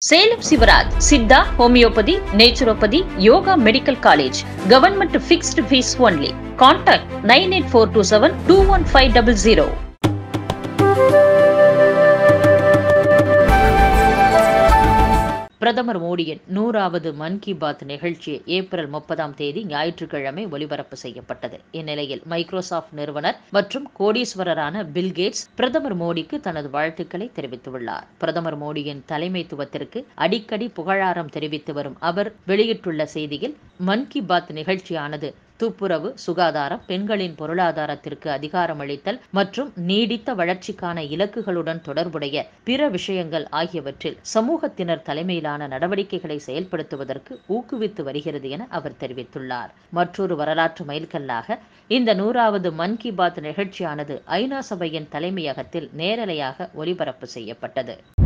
Salem Sivaraj Siddha homeopathy naturopathy yoga medical college government fixed fee only contact nine eight four two seven two one five double zero பிரதமர் மோடியின் நூறாவது மன் கி பாத் நிகழ்ச்சி April முப்பதாம் தேதி ஞாயிற்றுக்கிழமை ஒலிபரப்பு செய்யப்பட்டது இந்நிலையில் மைக்ரோசாஃப்ட் நிறுவனர் மற்றும் கோடீஸ்வரரான பில்கேட்ஸ் பிரதமர் மோடிக்கு தனது வாழ்த்துக்களை தெரிவித்துள்ளார் பிரதமர் மோடியின் தலைமைத்துவத்திற்கு அடிக்கடி புகழாரம் தெரிவித்து வரும் அவர் வெளியிட்டுள்ள செய்தியில் மன் கி பாத் நிகழ்ச்சியானது துப்புரவு சுகாதாரம் பெண்களின் பொருளாதாரத்திற்கு அதிகாரமளித்தல் மற்றும் நீடித்த வளர்ச்சிக்கான இலக்குகளுடன் தொடர்புடைய பிற விஷயங்கள் ஆகியவற்றில் சமூகத்தினர் தலைமையிலான நடவடிக்கைகளை செயல்படுத்துவதற்கு ஊக்குவித்து வருகிறது என அவர் தெரிவித்துள்ளார் மற்றொரு வரலாற்று மைல்கல்லாக இந்த நூறாவது மன் கி பாத் நிகழ்ச்சியானது ஐநா சபையின் தலைமையகத்தில் நேரலையாக ஒலிபரப்பு செய்யப்பட்டது